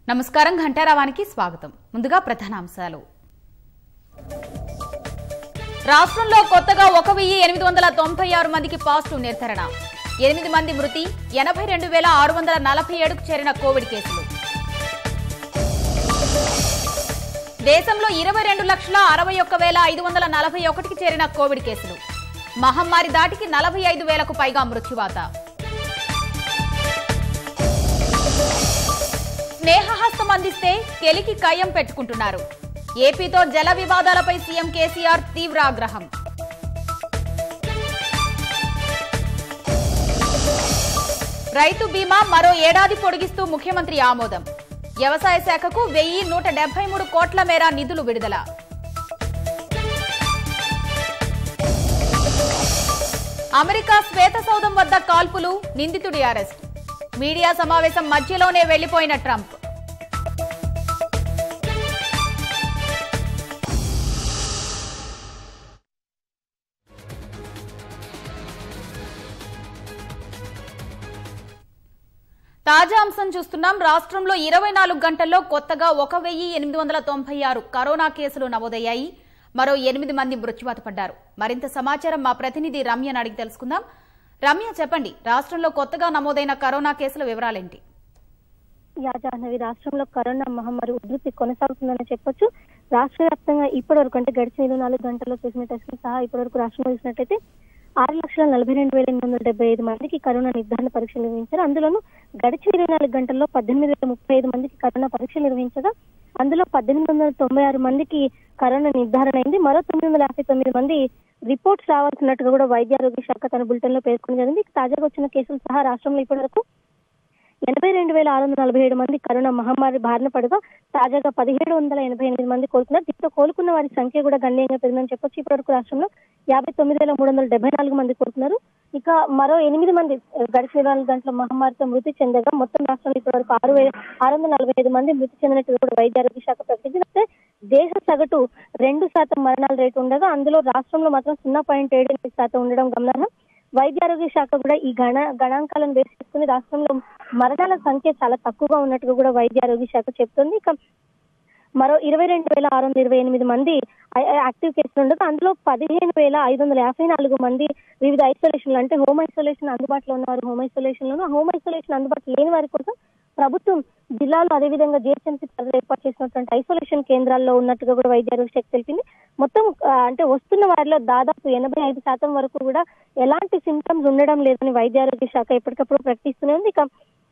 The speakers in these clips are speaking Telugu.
నమస్కారం ఘంటారావానికి స్వాగతం ముందుగా ప్రధానాంశాలు రాష్ట్రంలో కొత్తగా ఒక వెయ్యి ఎనిమిది వందల తొంభై ఆరు మందికి పాజిటివ్ నిర్ధారణ ఎనిమిది మంది మృతి ఎనభై రెండు వేల ఆరు వందల నలభై ఏడుకు చేరిన కోవిడ్ కేసులు దేశంలో ఇరవై రెండు లక్షల అరవై ఒక్క వేల ఐదు వందల నలభై ఒకటికి చేరిన కోవిడ్ కేసులు మహమ్మారి దాటికి నలభై ఐదు వేలకు పైగా మృత్యువాత స్నేహహస్తం అందిస్తే కెలికి కయ్యం పెట్టుకుంటున్నారు ఏపీతో జల వివాదాలపై సీఎం కేసీఆర్ తీవ్ర ఆగ్రహం రైతు బీమా మరో ఏడాది పొడిగిస్తూ ముఖ్యమంత్రి ఆమోదం వ్యవసాయ శాఖకు వెయ్యి నూట డెబ్బై మూడు కోట్ల మేర నిధులు విడుదల అమెరికా శ్వేత సౌధం వద్ద కాల్పులు నిందితుడి అరెస్ట్ మీడియా సమావేశం మధ్యలోనే వెళ్లిపోయిన ట్రంప్ తాజా అంశం చూస్తున్నాం రాష్ట్రంలో ఇరవై నాలుగు గంటల్లో కొత్తగా ఒక వెయ్యి ఎనిమిది వందల తొంభై ఆరు కరోనా కేసులు నమోదయ్యాయి మరో ఎనిమిది మంది మృత్యువాత పడ్డారు మరింత సమాచారం మా ప్రతినిధి రమ్యను అడిగి తెలుసుకుందాం రమ్య చెప్పండి రాష్ట్రంలో కొత్తగా నమోదైన కరోనా కేసుల వివరాలేంటి యాజాహ్నవి రాష్ట్రంలో కరోనా మహమ్మారి ఉధృతి కొనసాగుతుందని చెప్పొచ్చు రాష్ట్ర వ్యాప్తంగా ఇప్పటి వరకు అంటే గడిచిన ఇరవై నాలుగు గంటల్లో చేసిన టెస్టులు సహా ఇప్పటి వరకు రాష్ట్రంలో చూసినట్టయితే ఆరు లక్షల నలభై రెండు వేల ఎనిమిది వందల డెబ్బై ఐదు మందికి కరోనా నిర్ధారణ పరీక్షలు నిర్వహించారు అందులోనూ గడిచిన ఇరవై నాలుగు గంటల్లో పద్దెనిమిది వేల ముప్పై ఐదు మందికి కరోనా పరీక్షలు నిర్వహించగా అందులో పద్దెనిమిది వందల తొంభై ఆరు మందికి కరోనా నిర్ధారణ అయింది మరో తొమ్మిది వందల యాభై తొమ్మిది మంది రిపోర్ట్స్ రావాల్సినట్టుగా కూడా వైద్య ఆరోగ్య శాఖ తన బులెటిన్ లో పేర్కొనడం జరిగింది తాజాగా వచ్చిన కేసులు సహా రాష్ట్రంలో ఇప్పటివరకు ఎనభై రెండు వేల ఆరు వందల నలభై ఏడు మంది కరోనా మహమ్మారి బారిన పడగా తాజాగా పదిహేడు వందల ఎనభై ఎనిమిది మంది కోలుకున్నారు దీంతో కోలుకున్న వారి సంఖ్య కూడా గణనీయంగా పెరిగిందని చెప్పొచ్చు ఇప్పటివరకు రాష్ట్రంలో యాభై తొమ్మిది వేల మూడు వందల డెబ్బై నాలుగు మంది కోలుకున్నారు ఇక మరో ఎనిమిది మంది ఆ, గడిచిన ఇరవై నాలుగు గంటల మహమ్మారితో మృతి చెందగా మొత్తం రాష్ట్రంలో ఇప్పటివరకు ఆరు వేల ఆరు వందల నలభై ఐదు మంది మృతి చెందినట్టు కూడా వైద్య ఆరోగ్య శాఖ ప్రకటించింది అయితే దేశ సగటు రెండు శాతం మరణాల రేటు ఉండగా అందులో రాష్ట్రంలో మాత్రం సున్నా పాయింట్ ఏడు ఎనిమిది శాతం ఉండడం గమనార్హం వైద్య ఆరోగ్య శాఖ కూడా ఈ గణ గణాంకాలను బేస్ చేసుకుని రాష్ట్రంలో మరణాల సంఖ్య చాలా తక్కువగా ఉన్నట్టుగా కూడా వైద్య ఆరోగ్య శాఖ చెప్తుంది ఇక మరో ఇరవై రెండు వేల ఆరు వందల ఇరవై ఎనిమిది మంది ఐ- ఐ- యాక్టివ్ కేసులు ఉండగా అందులో పదిహేను వేల ఐదు వందల యాభై నాలుగు మంది వివిధ ఐసోలేషన్లు అంటే హోమ్ ఐసోలేషన్ అందుబాటులో ఉన్నవారు హోమ్ ఐసోలేషన్ లోను హోమ్ ఐసోలేషన్ అందుబాటులో లేని వారి కోసం ప్రభుత్వం జిల్లాలో అదేవిధంగా జిహెచ్ఎంసీ పరిధిలో ఏర్పాటు చేసినటువంటి ఐసోలేషన్ కేంద్రాల్లో ఉన్నట్టుగా కూడా వైద్య ఆరోగ్య శాఖ తెలిపింది మొత్తం ఆ, అంటే వస్తున్న వారిలో దాదాపు ఎనభై ఐదు శాతం వరకు కూడా ఎలాంటి సిమ్టమ్స్ ఉండడం లేదని వైద్య ఆరోగ్య శాఖ ఎప్పటికప్పుడు ప్రకటిస్తూనే ఉంది ఇక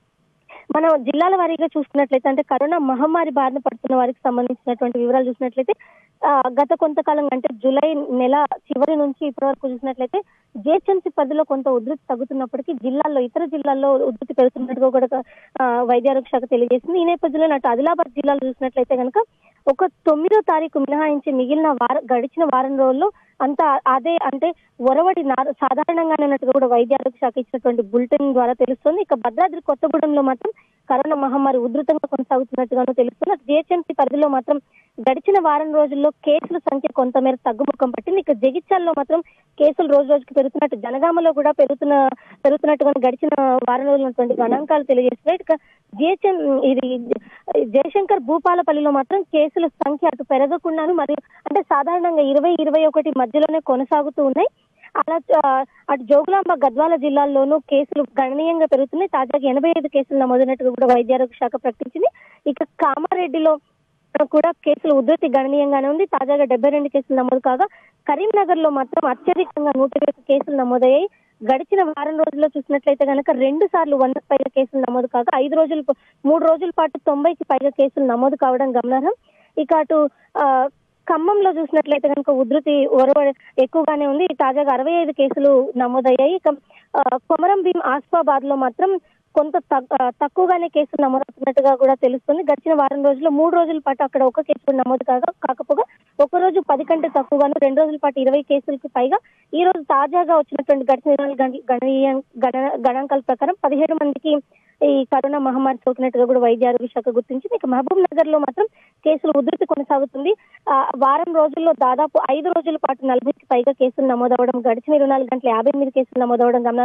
మనం జిల్లాల వారీగా చూసుకున్నట్లయితే అంటే కరోనా మహమ్మారి బారిన పడుతున్న వారికి సంబంధించినటువంటి వివరాలు చూసినట్లయితే ఆ, గత కొంతకాలం అంటే జూలై నెల చివరి నుంచి ఇప్పటి వరకు చూసినట్లయితే జిహెచ్ఎంసీ పరిధిలో కొంత ఉధృతి తగ్గుతున్నప్పటికీ జిల్లాల్లో ఇతర జిల్లాల్లో ఉధృతి పెరుగుతున్నట్టుగా కూడా ఆ, వైద్య ఆరోగ్య శాఖ తెలియజేసింది ఈ నేపథ్యంలో అటు ఆదిలాబాద్ జిల్లాలో చూసినట్లయితే కనుక ఒక తొమ్మిదో తారీఖు మినహాయించి మిగిలిన వార గడిచిన వారం రోజుల్లో అంత అదే అంటే ఒరవడి నా- సాధారణంగానే ఉన్నట్టుగా కూడా వైద్య ఆరోగ్య శాఖ ఇచ్చినటువంటి బులెటిన్ ద్వారా తెలుస్తుంది ఇక భద్రాద్రి కొత్తగూడెంలో మాత్రం కరోనా మహమ్మారి ఉధృతంగా కొనసాగుతున్నట్టుగాను తెలుస్తుంది అటు జిహెచ్ఎంసీ పరిధిలో మాత్రం గడిచిన వారం రోజుల్లో కేసుల సంఖ్య కొంతమేర తగ్గుముఖం పట్టింది ఇక జగిత్యాల్లో మాత్రం కేసులు రోజు రోజుకి పెరుగుతున్నట్టు జనగామలో కూడా పెరుగుతున్న పెరుగుతున్నట్టుగా గడిచిన వారం రోజులు ఉన్నటువంటి గణాంకాలు తెలియజేస్తున్నాయి ఇక జిహెచ్ఎం ఇది జయశంకర్ భూపాలపల్లిలో మాత్రం కేసుల సంఖ్య అటు పెరగకుండాను మరియు అంటే సాధారణంగా ఇరవై ఇరవై ఒకటి మధ్యలోనే కొనసాగుతూ ఉన్నాయి అలా ఆ, అటు జోగులాంబ గద్వాల జిల్లాల్లోనూ కేసులు గణనీయంగా పెరుగుతున్నాయి తాజాగా ఎనభై ఐదు కేసులు నమోదైనట్టుగా కూడా వైద్య ఆరోగ్య శాఖ ప్రకటించింది ఇక కామారెడ్డిలో కూడా కేసులు ఉధృతి గణనీయంగానే ఉంది తాజాగా డెబ్బై రెండు కేసులు నమోదు కాగా కరీంనగర్ లో మాత్రం అత్యధికంగా నూట ఇరవై ఒక్క కేసులు నమోదయ్యాయి గడిచిన వారం రోజుల్లో చూసినట్లయితే కనుక రెండు సార్లు వందకు పైగా కేసులు నమోదు కాగా ఐదు రోజులు మూడు రోజుల పాటు తొంభైకి పైగా కేసులు నమోదు కావడం గమనార్హం ఇక అటు ఆ, ఖమ్మంలో చూసినట్లయితే కనుక ఉధృతి ఒరవ ఎక్కువగానే ఉంది తాజాగా అరవై ఐదు కేసులు నమోదయ్యాయి ఇక ఆ, కొమరం భీం ఆసిఫాబాద్ లో మాత్రం కొంత తగ్- ఆ, తక్కువగానే కేసులు నమోదవుతున్నట్టుగా కూడా తెలుస్తుంది గడిచిన వారం రోజుల్లో మూడు రోజుల పాటు అక్కడ ఒక కేసు కూడా నమోదు కాగా కాకపోగా ఒక రోజు పది కంటే తక్కువగాను రెండు రోజుల పాటు ఇరవై కేసులకి పైగా ఈ రోజు తాజాగా వచ్చినటువంటి గడిచిన ఇరవై నాలుగు గంటల గణనీయ గణ- గణాంకాల ప్రకారం పదిహేడు మందికి ఈ కరోనా మహమ్మారి సోకినట్టుగా కూడా వైద్య ఆరోగ్య శాఖ గుర్తించింది ఇక మహబూబ్ నగర్ లో మాత్రం కేసులు ఉధృతి కొనసాగుతుంది ఆ, వారం రోజుల్లో దాదాపు ఐదు రోజుల పాటు నలభైకి పైగా కేసులు నమోదవడం గడిచిన ఇరవై నాలుగు గంటల యాభై ఎనిమిది కేసులు నమోదవడం గమనారు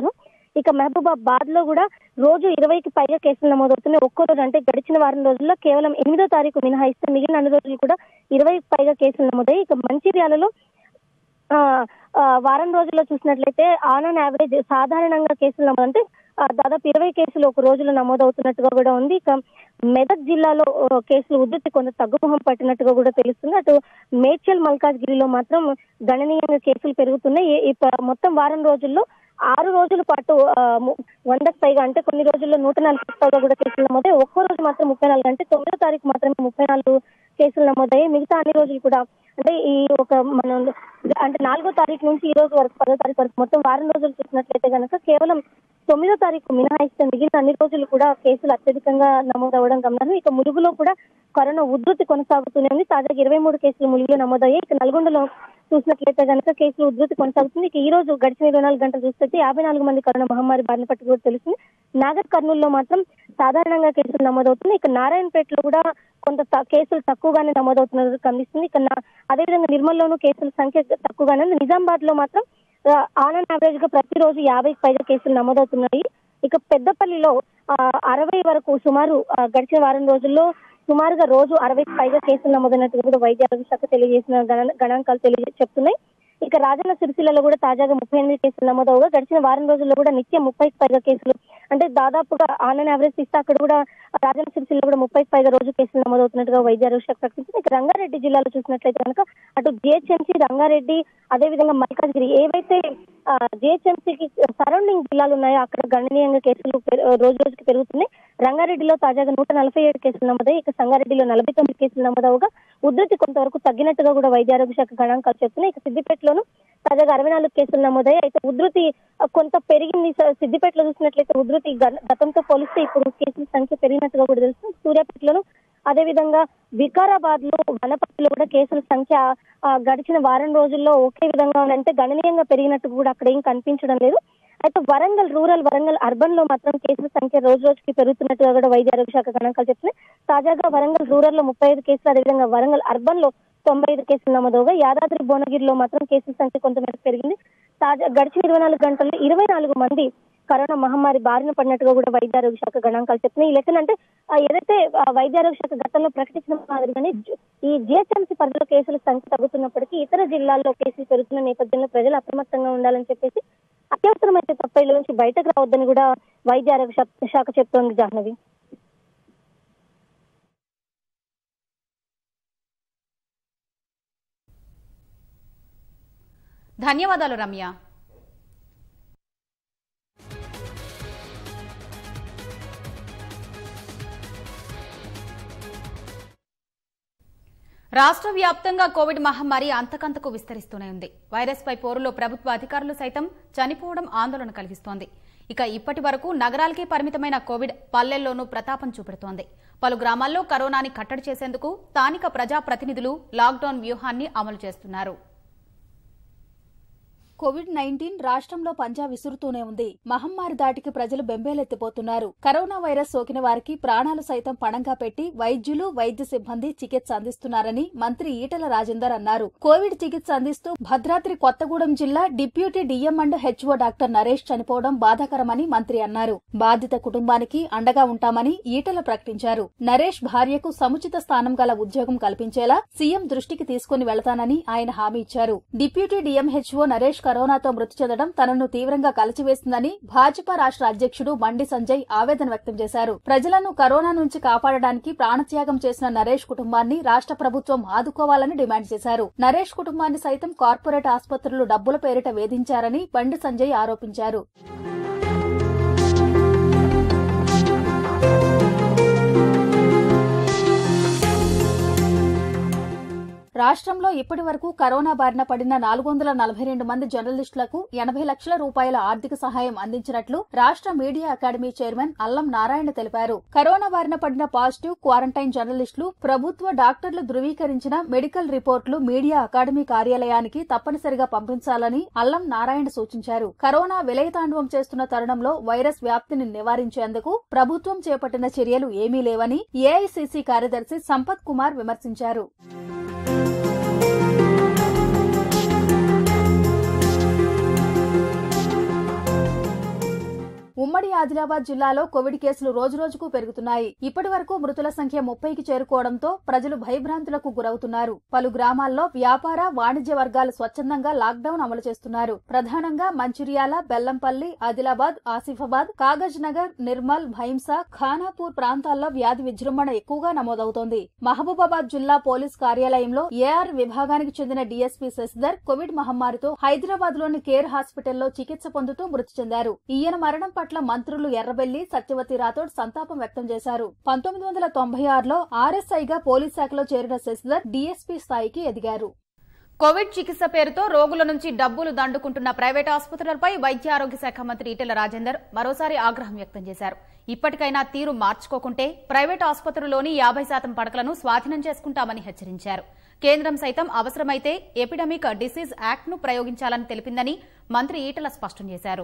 ఇక మహబూబాబాద్ లో కూడా రోజు ఇరవైకి పైగా కేసులు నమోదవుతున్నాయి ఒక్కో రోజు అంటే గడిచిన వారం రోజుల్లో కేవలం ఎనిమిదో తారీఖు మినహాయిస్తే మిగిలిన అన్ని రోజులు కూడా ఇరవైకి పైగా కేసులు నమోదయ్యాయి ఇక మంచిర్యాలలో ఆ, ఆ, వారం రోజుల్లో చూసినట్లయితే ఆన్ అండ్ యావరేజ్ సాధారణంగా కేసులు నమోదు అంటే ఆ, దాదాపు ఇరవై కేసులు ఒక రోజులో నమోదవుతున్నట్టుగా కూడా ఉంది ఇక మెదక్ జిల్లాలో ఆ, కేసులు ఉధృతి కొంత తగ్గుముఖం పట్టినట్టుగా కూడా తెలుస్తుంది అటు మేడ్చల్ మల్కాజ్గిరిలో మాత్రం గణనీయంగా కేసులు పెరుగుతున్నాయి ఈ- ఈ ప- మొత్తం వారం రోజుల్లో ఆరు రోజుల పాటు ఆ, ము- వందకు పైగా అంటే కొన్ని రోజుల్లో నూట నలభై పైగా కూడా కేసులు నమోదాయి ఒక్కో రోజు మాత్రం ముప్పై నాలుగు అంటే తొమ్మిదో తారీఖు మాత్రమే ముప్పై నాలుగు కేసులు నమోదయ్యాయి మిగతా అన్ని రోజులు కూడా అంటే ఈ ఒక మనం అంటే నాలుగో తారీఖు నుంచి ఈ రోజు వరకు పదో తారీఖు వరకు మొత్తం వారం రోజులు చూసినట్లయితే కనుక కేవలం తొమ్మిదో తారీఖు మినహాయిస్తే మిగిలిన అన్ని రోజులు కూడా కేసులు అత్యధికంగా నమోదవడం గమనాలు ఇక ములుగులో కూడా కరోనా ఉధృతి కొనసాగుతూనే ఉంది తాజాగా ఇరవై మూడు కేసులు ములుగులో నమోదయ్యాయి ఇక నల్గొండలో చూసినట్లయితే కనుక కేసులు ఉధృతి కొనసాగుతుంది ఇక ఈ రోజు గడిచిన ఇరవై నాలుగు గంటలు చూస్తే యాభై నాలుగు మంది కరోనా మహమ్మారి బారిన పట్టి కూడా తెలుస్తుంది నాగర్ కర్నూలులో మాత్రం సాధారణంగా కేసులు నమోదవుతుంది ఇక నారాయణపేటలో కూడా కొంత త- కేసులు తక్కువగానే నమోదవుతున్నట్టు కనిపిస్తుంది ఇక నా- అదేవిధంగా నిర్మల్లోనూ కేసుల సంఖ్య తక్కువగానే ఉంది నిజామాబాద్ లో మాత్రం ఆ, ఆన్ అండ్ యావరేజ్ గా ప్రతిరోజు యాభైకి పైగా కేసులు నమోదవుతున్నాయి ఇక పెద్దపల్లిలో ఆ, అరవై వరకు సుమారు ఆ, గడిచిన వారం రోజుల్లో సుమారుగా రోజు అరవైకి పైగా కేసులు నమోదైనట్టు కూడా వైద్య ఆరోగ్య శాఖ తెలియజేసిన గణ- గణాంకాలు తెలియ చెప్తున్నాయి ఇక రాజన్న సిరిసిల్లలో కూడా తాజాగా ముప్పై ఎనిమిది కేసులు నమోదవగా గడిచిన వారం రోజుల్లో కూడా నిత్యం ముప్పైకి పైగా కేసులు అంటే దాదాపుగా ఆన్ అండ్ యావరేజ్ ఇస్తే అక్కడ కూడా రాజన్న సిరిసిల్లో కూడా ముప్పైకి పైగా రోజు కేసులు నమోదవుతున్నట్టుగా వైద్య ఆరోగ్య శాఖ ప్రకటించింది ఇక రంగారెడ్డి జిల్లాలో చూసినట్లయితే కనుక అటు జిహెచ్ఎంసీ రంగారెడ్డి అదేవిధంగా మల్కాజ్గిరి ఏవైతే జిహెచ్ఎంసీకి సరౌండింగ్ జిల్లాలు ఉన్నాయో అక్కడ గణనీయంగా కేసులు పెరు- రోజు రోజుకి పెరుగుతున్నాయి రంగారెడ్డిలో తాజాగా నూట నలభై ఏడు కేసులు నమోదయ్యాయి ఇక సంగారెడ్డిలో నలభై తొమ్మిది కేసులు నమోదవగా ఉధృతి కొంతవరకు తగ్గినట్టుగా కూడా వైద్య ఆరోగ్య శాఖ గణాంకాలు చెప్తున్నాయి ఇక సిద్దిపేటలోను తాజాగా అరవై నాలుగు కేసులు నమోదయ్యాయి అయితే ఉధృతి ఆ, కొంత పెరిగింది స- సిద్దిపేటలో చూసినట్లయితే ఉధృతి గ- గతంతో పోలిస్తే ఇప్పుడు కేసుల సంఖ్య పెరిగినట్టుగా కూడా తెలుస్తుంది సూర్యాపేటలోను అదేవిధంగా వికారాబాద్ లో వనపర్తిలో కూడా కేసుల సంఖ్య ఆ, గడిచిన వారం రోజుల్లో ఒకే విధంగా ఉందంటే గణనీయంగా పెరిగినట్టు కూడా అక్కడ ఏం కనిపించడం లేదు అయితే వరంగల్ రూరల్ వరంగల్ అర్బన్ లో మాత్రం కేసుల సంఖ్య రోజు రోజుకి పెరుగుతున్నట్టుగా కూడా వైద్య ఆరోగ్య శాఖ గణాంకాలు చెప్తున్నాయి తాజాగా వరంగల్ రూరల్ లో ముప్పై ఐదు కేసులు అదేవిధంగా వరంగల్ అర్బన్ లో తొంభై ఐదు కేసులు నమోదవగా యాదాద్రి భువనగిరిలో మాత్రం కేసుల సంఖ్య కొంతమేరకు పెరిగింది తాజా గడిచిన ఇరవై నాలుగు గంటల్లో ఇరవై నాలుగు మంది కరోనా మహమ్మారి బారిన పడినట్టుగా కూడా వైద్య ఆరోగ్య శాఖ గణాంకాలు చెప్తున్నాయి ఈ లెక్కనంటే ఆ, ఏదైతే ఆ, వైద్య ఆరోగ్య శాఖ గతంలో ప్రకటించిన మాదిరిగానే జు- ఈ జిహెచ్ఎంసీ పరిధిలో కేసుల సంఖ్య తగ్గుతున్నప్పటికీ ఇతర జిల్లాల్లో కేసులు పెరుగుతున్న నేపథ్యంలో ప్రజలు అప్రమత్తంగా ఉండాలని చెప్పేసి అత్యవసరమైతే తప్ప ఇళ్ళ నుంచి బయటకు రావద్దని కూడా వైద్య ఆరోగ్య శాఖ- శాఖ చెప్తోంది జాహ్నవి ధన్యవాదాలు రమ్య రాష్ట్ర వ్యాప్తంగా కోవిడ్ మహమ్మారి అంతకంతకు విస్తరిస్తూనే ఉంది వైరస్ పై పోరులో ప్రభుత్వ అధికారులు సైతం చనిపోవడం ఆందోళన కలిగిస్తోంది ఇక ఇప్పటి వరకు నగరాలకే పరిమితమైన కోవిడ్ పల్లెల్లోనూ ప్రతాపం చూపెడుతోంది పలు గ్రామాల్లో కరోనాని కట్టడి చేసేందుకు స్థానిక ప్రజాప్రతినిధులు లాక్డౌన్ వ్యూహాన్ని అమలు చేస్తున్నారు కోవిడ్ నైన్టీన్ రాష్ట్రంలో పంజా విసురుతూనే ఉంది మహమ్మారి దాటికి ప్రజలు బెంబేలెత్తిపోతున్నారు కరోనా వైరస్ సోకిన వారికి ప్రాణాలు సైతం పణంగా పెట్టి వైద్యులు వైద్య సిబ్బంది చికిత్స అందిస్తున్నారని మంత్రి ఈటల రాజేందర్ అన్నారు కోవిడ్ చికిత్స అందిస్తూ భద్రాద్రి కొత్తగూడెం జిల్లా deputy DM and HO doctor Naresh చనిపోవడం బాధాకరమని మంత్రి అన్నారు బాధిత కుటుంబానికి అండగా ఉంటామని ఈటల ప్రకటించారు నరేష్ భార్యకు సముచిత స్థానం గల ఉద్యోగం కల్పించేలా సీఎం దృష్టికి తీసుకుని వెళతానని ఆయన హామీ ఇచ్చారు డిప్యూటీ డిఎంహెచ్ఓ నరేష్ కరోనాతో మృతి చెందడం తనను తీవ్రంగా కలిచివేసిందని భాజపా రాష్ట్ర అధ్యక్షుడు బండి సంజయ్ ఆవేదన వ్యక్తం చేశారు ప్రజలను కరోనా నుంచి కాపాడడానికి ప్రాణత్యాగం చేసిన నరేష్ కుటుంబాన్ని రాష్ట్ర ప్రభుత్వం ఆదుకోవాలని డిమాండ్ చేశారు నరేష్ కుటుంబాన్ని సైతం కార్పొరేట్ ఆసుపత్రులు డబ్బుల పేరిట వేధించారని బండి సంజయ్ ఆరోపించారు రాష్ట్రంలో ఇప్పటి వరకు కరోనా బారిన పడిన నాలుగు వందల నలభై రెండు మంది జర్నలిస్టులకు ఎనభై లక్షల రూపాయల ఆర్థిక సహాయం అందించినట్లు రాష్ట్ర మీడియా అకాడమీ చైర్మన్ అల్లం నారాయణ తెలిపారు కరోనా బారిన పడిన పాజిటివ్ క్వారంటైన్ జర్నలిస్టులు ప్రభుత్వ డాక్టర్లు ధృవీకరించిన మెడికల్ రిపోర్టులు మీడియా అకాడమీ కార్యాలయానికి తప్పనిసరిగా పంపించాలని అల్లం నారాయణ సూచించారు కరోనా విలయతాండవం చేస్తున్న తరుణంలో వైరస్ వ్యాప్తిని నివారించేందుకు ప్రభుత్వం చేపట్టిన చర్యలు ఏమీ లేవని ఏఐసీసీ కార్యదర్శి సంపత్ కుమార్ విమర్శించారు ఉమ్మడి ఆదిలాబాద్ జిల్లాలో కోవిడ్ కేసులు రోజురోజుకు పెరుగుతున్నాయి ఇప్పటి వరకు మృతుల సంఖ్య ముప్పైకి చేరుకోవడంతో ప్రజలు భయభ్రాంతులకు గురవుతున్నారు పలు గ్రామాల్లో వ్యాపార వాణిజ్య వర్గాలు స్వచ్ఛందంగా లాక్డౌన్ అమలు చేస్తున్నారు ప్రధానంగా మంచిర్యాల బెల్లంపల్లి ఆదిలాబాద్ ఆసిఫాబాద్ కాగజ్ నగర్ నిర్మల్ భైంసా ఖానాపూర్ ప్రాంతాల్లో వ్యాధి విజృంభణ ఎక్కువగా నమోదవుతోంది మహబూబాబాద్ జిల్లా పోలీస్ కార్యాలయంలో ఏఆర్ విభాగానికి చెందిన డీఎస్పీ శశిధర్ కోవిడ్ మహమ్మారితో హైదరాబాద్ లోని కేర్ హాస్పిటల్లో చికిత్స పొందుతూ మృతి చెందారు ఈయన మరణం పట్ల మంత్రులు ఎర్రబెల్లి సత్యవతి రాథోడ్ సంతాపం వ్యక్తం చేశారు పంతొమ్మిది వందల తొంభై ఆరులో ఆర్ఎస్ఐగా పోలీస్ శాఖలో చేరిన శశిధర్ డీఎస్పీ స్థాయికి ఎదిగారు కోవిడ్ చికిత్స పేరుతో రోగుల నుంచి డబ్బులు దండుకుంటున్న ప్రైవేట్ ఆసుపత్రులపై వైద్య ఆరోగ్య శాఖ మంత్రి ఈటెల రాజేందర్ మరోసారి ఆగ్రహం వ్యక్తం చేశారు ఇప్పటికైనా తీరు మార్చుకోకుంటే ప్రైవేట్ ఆసుపత్రుల్లోని యాభై శాతం పడకలను స్వాధీనం చేసుకుంటామని హెచ్చరించారు కేంద్రం సైతం అవసరమైతే ఎపిడమిక్ డిసీజ్ యాక్ట్ ను ప్రయోగించాలని తెలిపిందని మంత్రి ఈటెల స్పష్టం చేశారు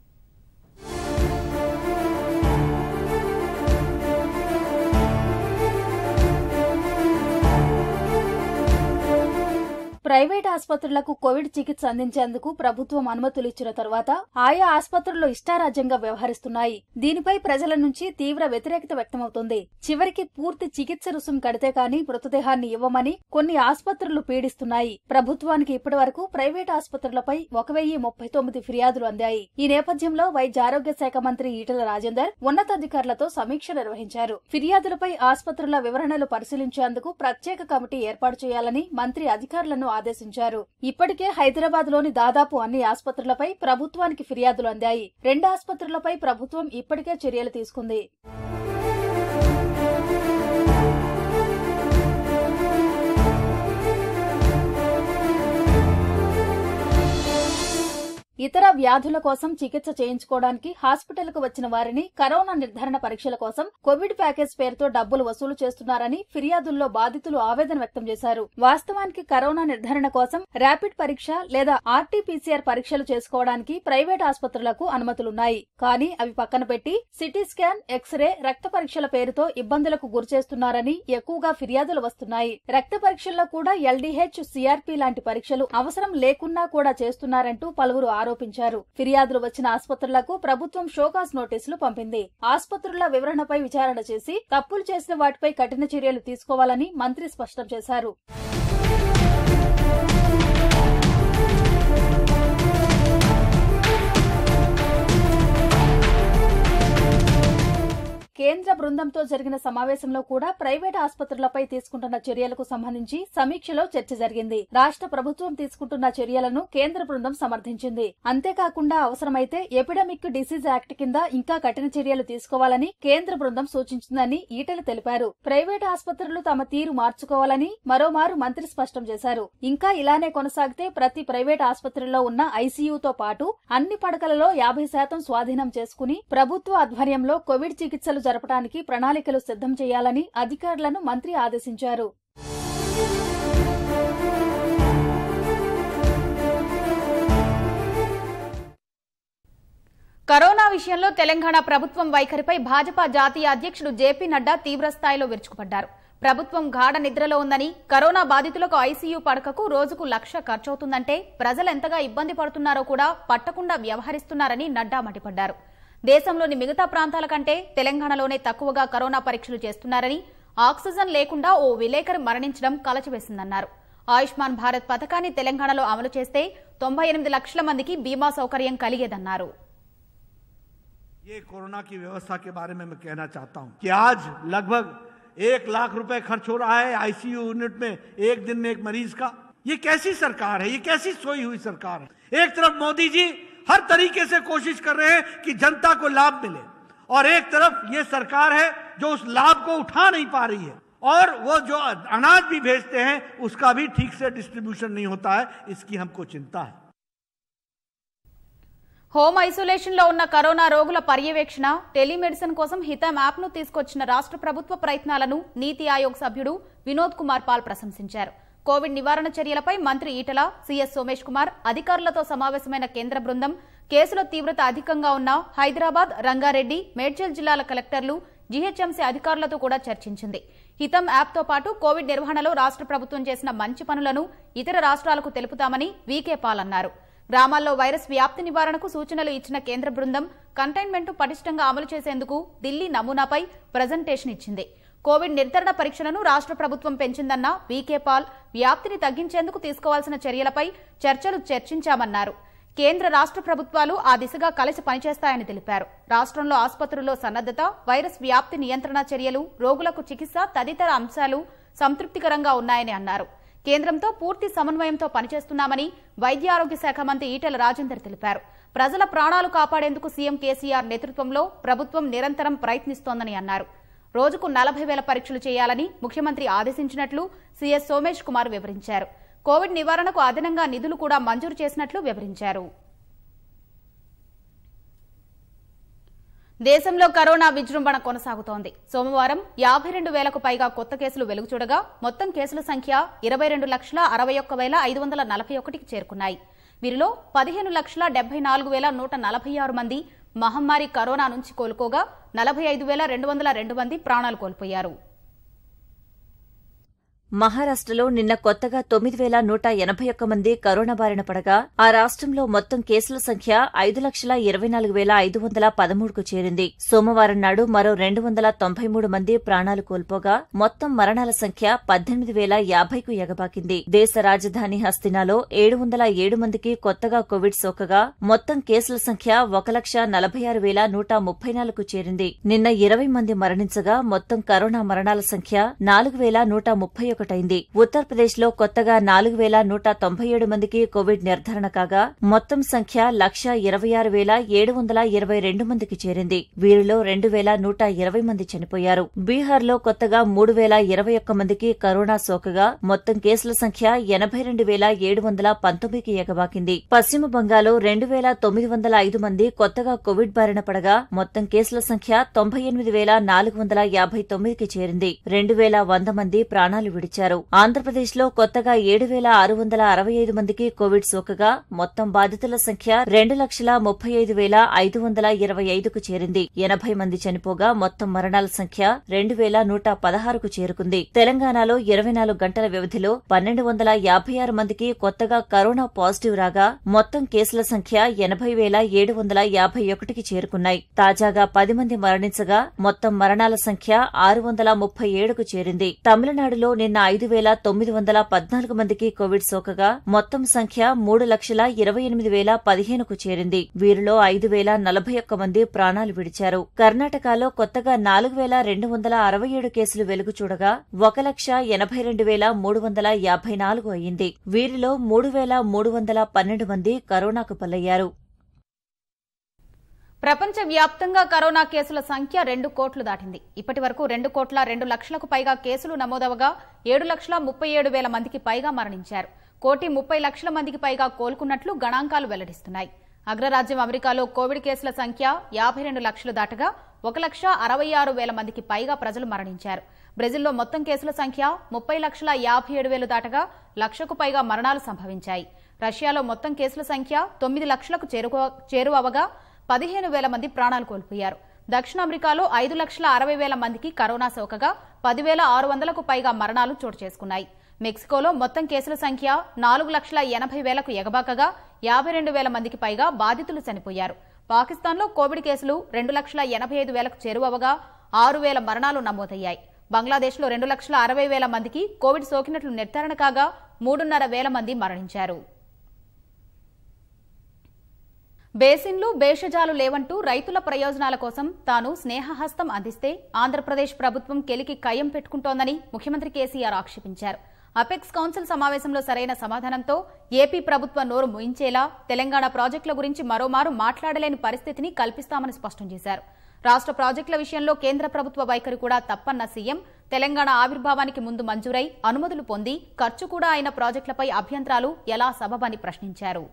ప్రైవేట్ ఆసుపత్రులకు కోవిడ్ చికిత్స అందించేందుకు ప్రభుత్వం అనుమతులు ఇచ్చిన తర్వాత ఆయా ఆసుపత్రులు ఇష్టారాజ్యంగా వ్యవహరిస్తున్నాయి దీనిపై ప్రజల నుంచి తీవ్ర వ్యతిరేకత వ్యక్తమవుతోంది చివరికి పూర్తి చికిత్స రుసుం కడితే కాని మృతదేహాన్ని ఇవ్వమని కొన్ని ఆసుపత్రులు పీడిస్తున్నాయి ప్రభుత్వానికి ఇప్పటి వరకు ప్రైవేట్ ఆసుపత్రులపై ఒక వెయ్యి ముప్పై తొమ్మిది ఫిర్యాదులు అందాయి ఈ నేపథ్యంలో వైద్య ఆరోగ్య శాఖ మంత్రి ఈటెల రాజేందర్ ఉన్నతాధికారులతో సమీక్ష నిర్వహించారు ఫిర్యాదులపై ఆసుపత్రుల వివరణలు పరిశీలించేందుకు ప్రత్యేక కమిటీ ఏర్పాటు చేయాలని మంత్రి అధికారులను ఆదేశించారు ఇప్పటికే హైదరాబాద్ లోని దాదాపు అన్ని ఆసుపత్రులపై ప్రభుత్వానికి ఫిర్యాదులు అందాయి రెండు ఆసుపత్రులపై ప్రభుత్వం ఇప్పటికే చర్యలు తీసుకుంది ఇతర వ్యాధుల కోసం చికిత్స చేయించుకోవడానికి హాస్పిటల్కు వచ్చిన వారిని కరోనా నిర్ధారణ పరీక్షల కోసం కోవిడ్ ప్యాకేజ్ పేరుతో డబ్బులు వసూలు చేస్తున్నారని ఫిర్యాదుల్లో బాధితులు ఆవేదన వ్యక్తం చేశారు వాస్తవానికి కరోనా నిర్ధారణ కోసం ర్యాపిడ్ పరీక్ష లేదా ఆర్టీపీసీఆర్ పరీక్షలు చేసుకోవడానికి ప్రైవేట్ ఆసుపత్రులకు అనుమతులున్నాయి కానీ అవి పక్కన పెట్టి సిటీ స్కాన్ ఎక్స్రే రక్త పరీక్షల పేరుతో ఇబ్బందులకు గురిచేస్తున్నారని ఎక్కువగా ఫిర్యాదులు వస్తున్నాయి రక్త పరీక్షల్లో కూడా ఎల్డీహెచ్ సిఆర్పీ లాంటి పరీక్షలు అవసరం లేకున్నా కూడా చేస్తున్నారంటూ పలువురు ఆరోపించారు ఫిర్యాదులు వచ్చిన ఆసుపత్రులకు ప్రభుత్వం షోకాస్ నోటీసులు పంపింది ఆసుపత్రుల వివరణపై విచారణ చేసి తప్పులు చేసిన వాటిపై కఠిన చర్యలు తీసుకోవాలని మంత్రి స్పష్టం చేశారు కేంద్ర బృందంతో జరిగిన సమావేశంలో కూడా ప్రైవేట్ ఆసుపత్రులపై తీసుకుంటున్న చర్యలకు సంబంధించి సమీక్షలో చర్చ జరిగింది రాష్ట్ర ప్రభుత్వం తీసుకుంటున్న చర్యలను కేంద్ర బృందం సమర్థించింది అంతేకాకుండా అవసరమైతే ఎపిడమిక్ డిసీజ్ యాక్ట్ కింద ఇంకా కఠిన చర్యలు తీసుకోవాలని కేంద్ర బృందం సూచించిందని ఈటెల తెలిపారు ప్రైవేట్ ఆసుపత్రులు తమ తీరు మార్చుకోవాలని మరోమారు మంత్రి స్పష్టం చేశారు ఇంకా ఇలానే కొనసాగితే ప్రతి ప్రైవేట్ ఆసుపత్రిలో ఉన్న ఐసీయూతో పాటు అన్ని పడకలలో యాభై శాతం స్వాధీనం చేసుకుని ప్రభుత్వ ఆధ్వర్యంలో కోవిడ్ చికిత్సలు జరపడానికి ప్రణాళికలు సిద్ధం చేయాలని అధికారులను మంత్రి ఆదేశించారు కరోనా విషయంలో తెలంగాణ ప్రభుత్వం వైఖరిపై భాజపా జాతీయ అధ్యక్షుడు జేపీ నడ్డా తీవ్రస్థాయిలో విరుచుకుపడ్డారు ప్రభుత్వం గాఢ నిద్రలో ఉందని కరోనా బాధితులకు ఐసీయూ పడకకు రోజుకు లక్ష ఖర్చవుతుందంటే ప్రజలు ఎంతగా ఇబ్బంది పడుతున్నారో కూడా పట్టకుండా వ్యవహరిస్తున్నారని నడ్డా మండిపడ్డారు దేశంలోని మిగతా ప్రాంతాల కంటే తెలంగాణలోనే తక్కువగా కరోనా పరీక్షలు చేస్తున్నారని ఆక్సిజన్ లేకుండా ఓ విలేకరి మరణించడం కలచివేసిందన్నారు ఆయుష్మాన్ భారత్ పథకాన్ని తెలంగాణలో అమలు చేస్తే తొంభై ఎనిమిది లక్షల మందికి బీమా సౌకర్యం కలిగేదన్నారు ये कोरोना की व्यवस्था के बारे में मैं कहना चाहता हूं कि आज लगभग एक लाख रुपए खर्च हो रहा है आईसीयू यूनिट में एक दिन में एक मरीज का ये कैसी सरकार है ये कैसी सोई हुई सरकार है एक तरफ मोदी जी हर तरीके से कोशिश कर रहे हैं कि जनता को लाभ मिले और एक तरफ ये सरकार है जो उस लाभ को उठा नहीं पा रही है और वो जो अनाज भी भेजते हैं उसका भी ठीक से डिस्ट्रीब्यूशन नहीं होता है इसकी हमको चिंता है హోమ్ ఐసోలేషన్ లో ఉన్న కరోనా రోగుల పర్యవేక్షణ టెలిమెడిసిన్ కోసం హితం యాప్ ను తీసుకొచ్చిన రాష్ట్ర ప్రభుత్వ ప్రయత్నాలను నీతి ఆయోగ్ సభ్యుడు వినోద్ కుమార్ పాల్ ప్రశంసించారు కోవిడ్ నివారణ చర్యలపై మంత్రి ఈటల సీఎస్ సోమేష్ కుమార్ అధికారులతో సమావేశమైన కేంద్ర బృందం కేసుల తీవ్రత అధికంగా ఉన్న హైదరాబాద్ రంగారెడ్డి మేడ్చల్ జిల్లాల కలెక్టర్లు జీహెచ్ఎంసీ అధికారులతో కూడా చర్చించింది హితం యాప్తో పాటు కోవిడ్ నిర్వహణలో రాష్ట్ర ప్రభుత్వం చేసిన మంచి పనులను ఇతర రాష్ట్రాలకు తెలుపుతామని వీకే పాల్ అన్నారు గ్రామాల్లో వైరస్ వ్యాప్తి నివారణకు సూచనలు ఇచ్చిన కేంద్ర బృందం కంటైన్మెంట్ పటిష్టంగా అమలు చేసేందుకు ఢిల్లీ నమూనాపై ప్రజెంటేషన్ ఇచ్చింది కోవిడ్ నిర్ధారణ పరీక్షలను రాష్ట్ర ప్రభుత్వం పెంచిందన్న వీకే పాల్ వ్యాప్తిని తగ్గించేందుకు తీసుకోవాల్సిన చర్యలపై చర్చలు చర్చించామన్నారు కేంద్ర రాష్ట్ర ప్రభుత్వాలు ఆ దిశగా కలిసి పనిచేస్తాయని తెలిపారు రాష్ట్రంలో ఆసుపత్రుల్లో సన్నద్దత వైరస్ వ్యాప్తి నియంత్రణ చర్యలు రోగులకు చికిత్స తదితర అంశాలు సంతృప్తికరంగా ఉన్నాయని అన్నారు కేంద్రంతో పూర్తి సమన్వయంతో పనిచేస్తున్నామని వైద్య ఆరోగ్య శాఖ మంత్రి ఈటెల రాజేందర్ తెలిపారు ప్రజల ప్రాణాలు కాపాడేందుకు సీఎం కేసీఆర్ నేతృత్వంలో ప్రభుత్వం నిరంతరం ప్రయత్నిస్తోందని అన్నారు రోజుకు నలభై వేల పరీక్షలు చేయాలని ముఖ్యమంత్రి ఆదేశించినట్లు సీఎస్ సోమేష్ కుమార్ వివరించారు కోవిడ్ నివారణకు అదనంగా నిధులు కూడా మంజూరు చేసినట్లు వివరించారు దేశంలో కరోనా విజృంభణ కొనసాగుతోంది సోమవారం యాభై రెండు వేలకు పైగా కొత్త కేసులు వెలుగుచూడగా మొత్తం కేసుల సంఖ్య ఇరవై రెండు లక్షల అరవై ఒక్క వేల ఐదు వందల నలభై ఒకటికి చేరుకున్నాయి వీరిలో పదిహేను లక్షల డెబ్బై నాలుగు వేల నూట నలభై ఆరు మంది మహమ్మారి కరోనా నుంచి కోలుకోగా నలభై ఐదు వేల రెండు వందల రెండు మంది ప్రాణాలు కోల్పోయారు మహారాష్ట్రలో నిన్న కొత్తగా తొమ్మిది వేల నూట ఎనభై ఒక్క మంది కరోనా బారిన పడగా ఆ రాష్ట్రంలో మొత్తం కేసుల సంఖ్య ఐదు లక్షల ఇరవై నాలుగు వేల ఐదు వందల పదమూడుకు చేరింది సోమవారం నాడు మరో రెండు వందల తొంభై మూడు మంది ప్రాణాలు కోల్పోగా మొత్తం మరణాల సంఖ్య పద్దెనిమిది వేల యాభైకు ఎగబాకింది దేశ రాజధాని హస్తినాలో ఏడు వందల ఏడు మందికి కొత్తగా కోవిడ్ సోకగా మొత్తం కేసుల సంఖ్య ఒక లక్ష నలభై ఆరు వేల నూట ముప్పై నాలుగుకు చేరింది నిన్న ఇరవై మంది మరణించగా మొత్తం కరోనా మరణాల సంఖ్య నాలుగు వేల నూట ముప్పై ఒకటైంది ఉత్తరప్రదేశ్ లో కొత్తగా నాలుగు వేల నూట తొంభై ఏడు మందికి కోవిడ్ నిర్ధారణ కాగా మొత్తం సంఖ్య లక్ష ఇరవై ఆరు వేల ఏడు వందల ఇరవై రెండు మందికి చేరింది వీరిలో రెండు వేల నూట ఇరవై మంది చనిపోయారు బీహార్ లో కొత్తగా మూడు వేల ఇరవై ఒక్క మందికి కరోనా సోకగా మొత్తం కేసుల సంఖ్య ఎనభై రెండు వేల ఏడు వందల పంతొమ్మిదికి ఎగబాకింది పశ్చిమ బంగాలో రెండు వేల తొమ్మిది వందల ఐదు మంది కొత్తగా కోవిడ్ బారిన పడగా మొత్తం కేసుల సంఖ్య తొంభై ఎనిమిది వేల నాలుగు వందల యాభై తొమ్మిదికి చేరింది రెండు వేల వంద మంది ప్రాణాలు విడిచారు ఆంధ్రప్రదేశ్ లో కొత్తగా ఏడు వేల ఆరు వందల అరవై ఐదు మందికి కోవిడ్ సోకగా మొత్తం బాధితుల సంఖ్య రెండు లక్షల ముప్పై ఐదు వేల ఐదు వందల ఇరవై ఐదుకు చేరింది ఎనభై మంది చనిపోగా మొత్తం మరణాల సంఖ్య రెండు వేల నూట పదహారుకు చేరుకుంది తెలంగాణలో ఇరవై నాలుగు గంటల వ్యవధిలో పన్నెండు వందల యాభై ఆరు మందికి కొత్తగా కరోనా పాజిటివ్ రాగా మొత్తం కేసుల సంఖ్య ఎనభై వేల ఏడు వందల యాభై ఒకటికి చేరుకున్నాయి తాజాగా పది మంది మరణించగా మొత్తం మరణాల సంఖ్య ఆరు వందల ముప్పై ఏడుకు చేరింది తమిళనాడులో నిన్న ఐదు వేల తొమ్మిది వందల పద్నాలుగు మందికి కోవిడ్ సోకగా మొత్తం సంఖ్య మూడు లక్షల ఇరవై ఎనిమిది వేల పదిహేనుకు చేరింది వీరిలో ఐదు వేల నలభై ఒక్క మంది ప్రాణాలు విడిచారు కర్ణాటకలో కొత్తగా నాలుగు వేల రెండు వందల అరవై ఏడు కేసులు వెలుగు చూడగా ఒక లక్ష ఎనభై రెండు వేల మూడు వందల యాభై నాలుగు అయింది వీరిలో మూడు వేల మూడు వందల పన్నెండు మంది కరోనాకు బలయ్యారు ప్రపంచ వ్యాప్తంగా కరోనా కేసుల సంఖ్య రెండు కోట్లు దాటింది ఇప్పటి వరకు రెండు కోట్ల రెండు లక్షలకు పైగా కేసులు నమోదవగా ఏడు లక్షల ముప్పై ఏడు వేల మందికి పైగా మరణించారు కోటి ముప్పై లక్షల మందికి పైగా కోలుకున్నట్లు గణాంకాలు వెల్లడిస్తున్నాయి అగ్రరాజ్యం అమెరికాలో కోవిడ్ కేసుల సంఖ్య యాభై రెండు లక్షలు దాటగా ఒక లక్ష అరవై ఆరు వేల మందికి పైగా ప్రజలు మరణించారు బ్రెజిల్లో మొత్తం కేసుల సంఖ్య ముప్పై లక్షల యాభై ఏడు వేలు దాటగా లక్షకు పైగా మరణాలు సంభవించాయి రష్యాలో మొత్తం కేసుల సంఖ్య తొమ్మిది లక్షలకు చేరుకో చేరువవగా పదిహేను వేల మంది ప్రాణాలు కోల్పోయారు దక్షిణ అమెరికాలో ఐదు లక్షల అరవై వేల మందికి కరోనా సోకగా పదివేల ఆరు వందలకు పైగా మరణాలు చోటు చేసుకున్నాయి మెక్సికోలో మొత్తం కేసుల సంఖ్య నాలుగు లక్షల ఎనభై వేలకు ఎగబాకగా యాభై రెండు వేల మందికి పైగా బాధితులు చనిపోయారు పాకిస్తాన్లో కోవిడ్ కేసులు రెండు లక్షల ఎనభై ఐదు వేలకు చేరువవగా ఆరు వేల మరణాలు నమోదయ్యాయి బంగ్లాదేశ్లో రెండు లక్షల అరవై వేల మందికి కోవిడ్ సోకినట్లు నిర్ధారణ కాగా మూడున్నర వేల మంది మరణించారు బేసిన్లు భేషజాలు లేవంటూ రైతుల ప్రయోజనాల కోసం తాను స్నేహహస్తం అందిస్తే ఆంధ్రప్రదేశ్ ప్రభుత్వం కెలికి కయ్యం పెట్టుకుంటోందని ముఖ్యమంత్రి కేసీఆర్ ఆక్షేపించారు అపెక్స్ కౌన్సిల్ సమావేశంలో సరైన సమాధానంతో ఏపీ ప్రభుత్వ నోరు ముయించేలా తెలంగాణ ప్రాజెక్టుల గురించి మరోమారు మాట్లాడలేని పరిస్థితిని కల్పిస్తామని స్పష్టం చేశారు రాష్ట్ర ప్రాజెక్టుల విషయంలో కేంద్ర ప్రభుత్వ వైఖరి కూడా తప్పన్న సీఎం తెలంగాణ ఆవిర్భావానికి ముందు మంజూరై అనుమతులు పొంది ఖర్చు కూడా అయిన ప్రాజెక్టులపై అభ్యంతరాలు ఎలా సబబని ప్రశ్నించారు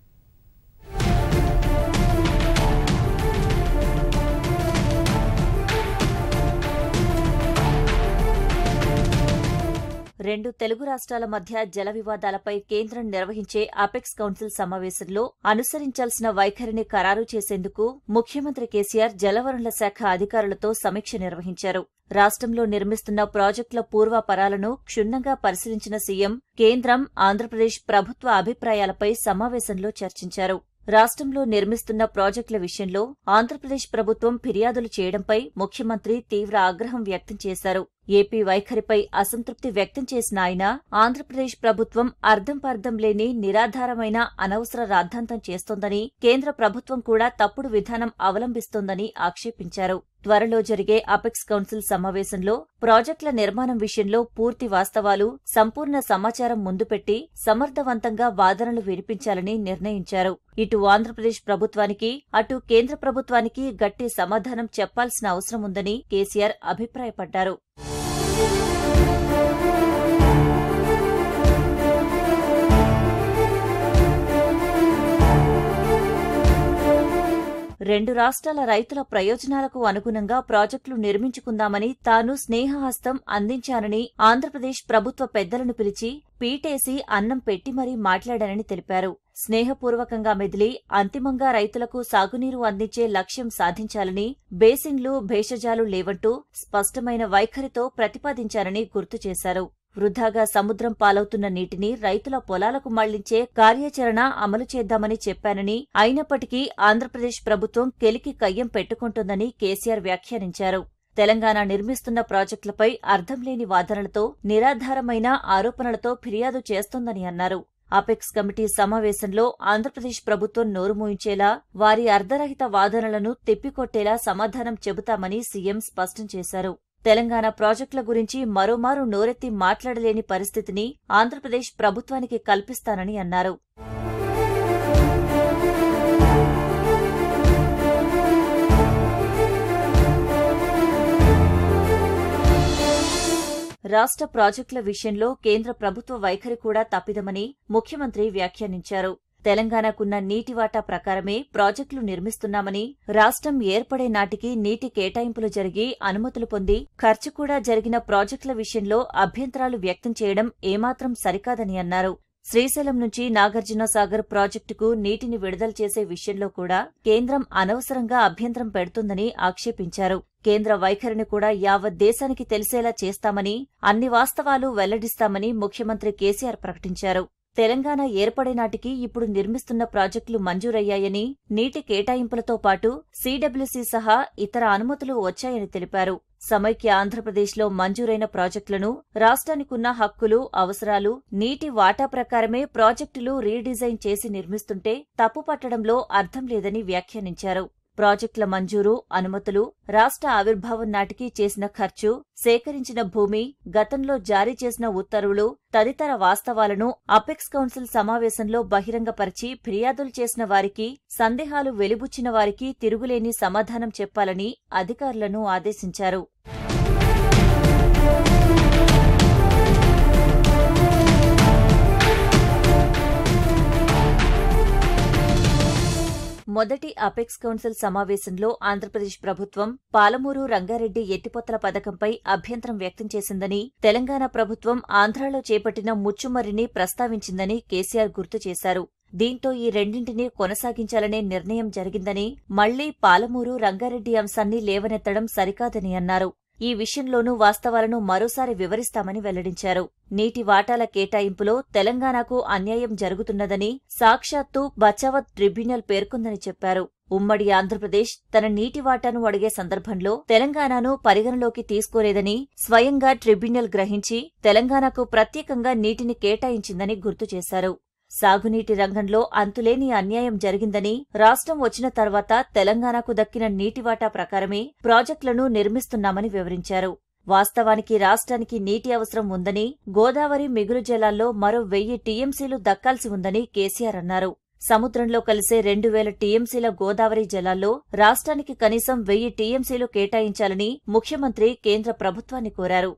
రెండు తెలుగు రాష్ట్రాల మధ్య జల వివాదాలపై కేంద్రం నిర్వహించే అపెక్స్ కౌన్సిల్ సమావేశంలో అనుసరించాల్సిన వైఖరిని ఖరారు చేసేందుకు ముఖ్యమంత్రి కేసీఆర్ జలవనరుల శాఖ అధికారులతో సమీక్ష నిర్వహించారు రాష్ట్రంలో నిర్మిస్తున్న ప్రాజెక్టుల పూర్వాపరాలను క్షుణ్ణంగా పరిశీలించిన సీఎం కేంద్రం ఆంధ్రప్రదేశ్ ప్రభుత్వ అభిప్రాయాలపై సమావేశంలో చర్చించారు రాష్ట్రంలో నిర్మిస్తున్న ప్రాజెక్టుల విషయంలో ఆంధ్రప్రదేశ్ ప్రభుత్వం ఫిర్యాదులు చేయడంపై ముఖ్యమంత్రి తీవ్ర ఆగ్రహం వ్యక్తం చేశారు ఏపీ వైఖరిపై అసంతృప్తి వ్యక్తం చేసిన ఆయన ఆంధ్రప్రదేశ్ ప్రభుత్వం అర్థం పర్థం లేని నిరాధారమైన అనవసర రాద్ధాంతం చేస్తోందని కేంద్ర ప్రభుత్వం కూడా తప్పుడు విధానం అవలంబిస్తోందని ఆక్షేపించారు త్వరలో జరిగే అపెక్స్ కౌన్సిల్ సమావేశంలో ప్రాజెక్టుల నిర్మాణం విషయంలో పూర్తి వాస్తవాలు సంపూర్ణ సమాచారం ముందుపెట్టి సమర్థవంతంగా వాదనలు వినిపించాలని నిర్ణయించారు ఇటు ఆంధ్రప్రదేశ్ ప్రభుత్వానికి అటు కేంద్ర ప్రభుత్వానికి గట్టి సమాధానం చెప్పాల్సిన అవసరం ఉందని కేసీఆర్ అభిప్రాయపడ్డారు రెండు రాష్ట్రాల రైతుల ప్రయోజనాలకు అనుగుణంగా ప్రాజెక్టులు నిర్మించుకుందామని తాను స్నేహహస్తం అందించానని ఆంధ్రప్రదేశ్ ప్రభుత్వ పెద్దలను పిలిచి పీటేసి అన్నం పెట్టి మరీ మాట్లాడానని తెలిపారు స్నేహపూర్వకంగా మెదిలి అంతిమంగా రైతులకు సాగునీరు అందించే లక్ష్యం సాధించాలని బేసిన్లు భేషజాలు లేవంటూ స్పష్టమైన వైఖరితో ప్రతిపాదించారని గుర్తు చేశారు వృధాగా సముద్రం పాలవుతున్న నీటిని రైతుల పొలాలకు మళ్లించే కార్యాచరణ అమలు చేద్దామని చెప్పానని అయినప్పటికీ ఆంధ్రప్రదేశ్ ప్రభుత్వం కెలికి కయ్యం పెట్టుకుంటోందని కేసీఆర్ వ్యాఖ్యానించారు తెలంగాణ నిర్మిస్తున్న ప్రాజెక్టులపై అర్థం లేని వాదనలతో నిరాధారమైన ఆరోపణలతో ఫిర్యాదు చేస్తోందని అన్నారు అపెక్స్ కమిటీ సమావేశంలో ఆంధ్రప్రదేశ్ ప్రభుత్వం నోరు మూయించేలా వారి అర్ధరహిత వాదనలను తిప్పికొట్టేలా సమాధానం చెబుతామని సీఎం స్పష్టం చేశారు తెలంగాణ ప్రాజెక్టుల గురించి మరోమారు నోరెత్తి మాట్లాడలేని పరిస్థితిని ఆంధ్రప్రదేశ్ ప్రభుత్వానికి కల్పిస్తానని అన్నారు రాష్ట్ర ప్రాజెక్టుల విషయంలో కేంద్ర ప్రభుత్వ వైఖరి కూడా తప్పిదమని ముఖ్యమంత్రి వ్యాఖ్యానించారు తెలంగాణకున్న నీటి వాటా ప్రకారమే ప్రాజెక్టులు నిర్మిస్తున్నామని రాష్ట్రం ఏర్పడే నాటికి నీటి కేటాయింపులు జరిగి అనుమతులు పొంది ఖర్చు కూడా జరిగిన ప్రాజెక్టుల విషయంలో అభ్యంతరాలు వ్యక్తం చేయడం ఏమాత్రం సరికాదని అన్నారు శ్రీశైలం నుంచి నాగార్జున సాగర్ ప్రాజెక్టుకు నీటిని విడుదల చేసే విషయంలో కూడా కేంద్రం అనవసరంగా అభ్యంతరం పెడుతుందని ఆక్షేపించారు కేంద్ర వైఖరిని కూడా యావత్ దేశానికి తెలిసేలా చేస్తామని అన్ని వాస్తవాలు వెల్లడిస్తామని ముఖ్యమంత్రి కేసీఆర్ ప్రకటించారు తెలంగాణ ఏర్పడే నాటికి ఇప్పుడు నిర్మిస్తున్న ప్రాజెక్టులు మంజూరయ్యాయని నీటి కేటాయింపులతో పాటు సీడబ్ల్యూసీ సహా ఇతర అనుమతులు వచ్చాయని తెలిపారు సమైక్య ఆంధ్రప్రదేశ్లో మంజూరైన ప్రాజెక్టులను రాష్ట్రానికున్న హక్కులు అవసరాలు నీటి వాటా ప్రకారమే ప్రాజెక్టులు రీడిజైన్ చేసి నిర్మిస్తుంటే తప్పు పట్టడంలో అర్థం లేదని వ్యాఖ్యానించారు ప్రాజెక్టుల మంజూరు అనుమతులు రాష్ట్ర ఆవిర్భావం నాటికి చేసిన ఖర్చు సేకరించిన భూమి గతంలో జారీ చేసిన ఉత్తర్వులు తదితర వాస్తవాలను అపెక్స్ కౌన్సిల్ సమావేశంలో బహిరంగపరిచి ఫిర్యాదులు చేసిన వారికి సందేహాలు వెలిబుచ్చిన వారికి తిరుగులేని సమాధానం చెప్పాలని అధికారులను ఆదేశించారు మొదటి అపెక్స్ కౌన్సిల్ సమావేశంలో ఆంధ్రప్రదేశ్ ప్రభుత్వం పాలమూరు రంగారెడ్డి ఎత్తిపోతల పథకంపై అభ్యంతరం వ్యక్తం చేసిందని తెలంగాణ ప్రభుత్వం ఆంధ్రాలో చేపట్టిన ముచ్చుమర్రిని ప్రస్తావించిందని కేసీఆర్ గుర్తు చేశారు దీంతో ఈ రెండింటినీ కొనసాగించాలనే నిర్ణయం జరిగిందని మళ్లీ పాలమూరు రంగారెడ్డి అంశాన్ని లేవనెత్తడం సరికాదని అన్నారు ఈ విషయంలోనూ వాస్తవాలను మరోసారి వివరిస్తామని వెల్లడించారు నీటి వాటాల కేటాయింపులో తెలంగాణకు అన్యాయం జరుగుతున్నదని సాక్షాత్తు బచావత్ ట్రిబ్యునల్ పేర్కొందని చెప్పారు ఉమ్మడి ఆంధ్రప్రదేశ్ తన నీటి వాటాను అడిగే సందర్భంలో తెలంగాణను పరిగణలోకి తీసుకోలేదని స్వయంగా ట్రిబ్యునల్ గ్రహించి తెలంగాణకు ప్రత్యేకంగా నీటిని కేటాయించిందని గుర్తు చేశారు సాగునీటి రంగంలో అంతులేని అన్యాయం జరిగిందని రాష్ట్రం వచ్చిన తర్వాత తెలంగాణకు దక్కిన నీటి వాటా ప్రకారమే ప్రాజెక్టులను నిర్మిస్తున్నామని వివరించారు వాస్తవానికి రాష్ట్రానికి నీటి అవసరం ఉందని గోదావరి మిగులు జలాల్లో మరో వెయ్యి టీఎంసీలు దక్కాల్సి ఉందని కేసీఆర్ అన్నారు సముద్రంలో కలిసే రెండు వేల టీఎంసీల గోదావరి జలాల్లో రాష్ట్రానికి కనీసం వెయ్యి టీఎంసీలు కేటాయించాలని ముఖ్యమంత్రి కేంద్ర ప్రభుత్వాన్ని కోరారు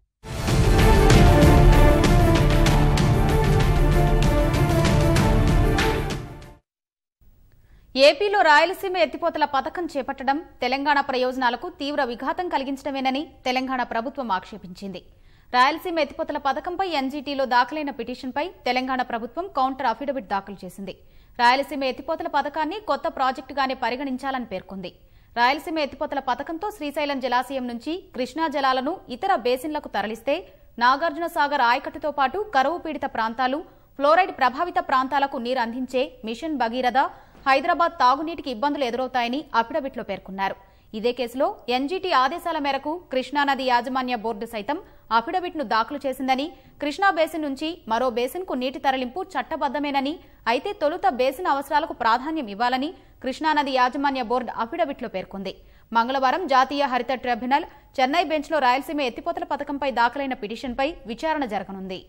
ఏపీలో రాయలసీమ ఎత్తిపోతల పథకం చేపట్టడం తెలంగాణ ప్రయోజనాలకు తీవ్ర విఘాతం కలిగించడమేనని తెలంగాణ ప్రభుత్వం ఆక్షేపించింది రాయలసీమ ఎత్తిపోతల పథకంపై ఎన్జీటీలో దాఖలైన పిటిషన్పై తెలంగాణ ప్రభుత్వం కౌంటర్ అఫిడవిట్ దాఖలు చేసింది రాయలసీమ ఎత్తిపోతల పథకాన్ని కొత్త ప్రాజెక్టుగానే పరిగణించాలని పేర్కొంది రాయలసీమ ఎత్తిపోతల పథకంతో శ్రీశైలం జలాశయం నుంచి కృష్ణా జలాలను ఇతర బేసిన్లకు తరలిస్తే నాగార్జున సాగర్ ఆయకట్టుతో పాటు కరువు పీడిత ప్రాంతాలు ఫ్లోరైడ్ ప్రభావిత ప్రాంతాలకు నీరు అందించే మిషన్ భగీరథ హైదరాబాద్ తాగునీటికి ఇబ్బందులు ఎదురవుతాయని అఫిడవిట్లో పేర్కొన్నారు ఇదే కేసులో ఎన్జీటీ ఆదేశాల మేరకు కృష్ణానది యాజమాన్య బోర్డు సైతం అఫిడవిట్ను దాఖలు చేసిందని కృష్ణా బేసిన్ నుంచి మరో బేసిన్కు నీటి తరలింపు చట్టబద్దమేనని అయితే తొలుత బేసిన్ అవసరాలకు ప్రాధాన్యం ఇవ్వాలని కృష్ణానది యాజమాన్య బోర్డు అఫిడవిట్లో పేర్కొంది మంగళవారం జాతీయ హరిత ట్రిబ్యునల్ చెన్నై బెంచ్లో రాయలసీమ ఎత్తిపోతల పథకంపై దాఖలైన పిటిషన్పై విచారణ జరగనుంది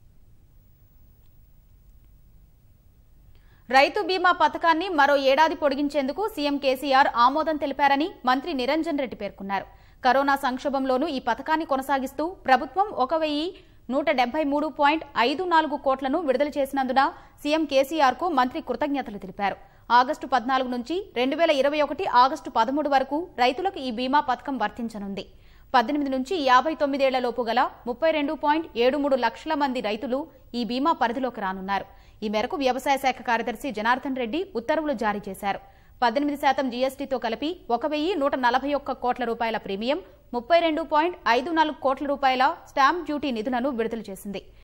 రైతు బీమా పథకాన్ని మరో ఏడాది పొడిగించేందుకు సీఎం కేసీఆర్ ఆమోదం తెలిపారని మంత్రి నిరంజన్ రెడ్డి పేర్కొన్నారు కరోనా సంక్షోభంలోనూ ఈ పథకాన్ని కొనసాగిస్తూ ప్రభుత్వం ఒక వెయ్యి నూట డెబ్బై మూడు పాయింట్ ఐదు నాలుగు కోట్లను విడుదల చేసినందున సీఎం కేసీఆర్ కు మంత్రి కృతజ్ఞతలు తెలిపారు ఆగస్టు పద్నాలుగు నుంచి రెండు వేల ఇరవై ఒకటి ఆగస్టు పదమూడు వరకు రైతులకు ఈ బీమా పథకం వర్తించనుంది పద్దెనిమిది నుంచి యాభై తొమ్మిదేళ్లలోపు గల ముప్పై రెండు పాయింట్ ఏడు మూడు లక్షల మంది రైతులు ఈ బీమా పరిధిలోకి రానున్నారు ఈ మేరకు వ్యవసాయ శాఖ కార్యదర్శి జనార్దన్ రెడ్డి ఉత్తర్వులు జారీ చేశారు పద్దెనిమిది శాతం జీఎస్టీతో కలిపి ఒక వెయ్యి నూట నలభై ఒక్క కోట్ల రూపాయల ప్రీమియం ముప్పై రెండు పాయింట్ ఐదు నాలుగు కోట్ల రూపాయల స్టాంప్ డ్యూటీ నిధులను విడుదల చేసింది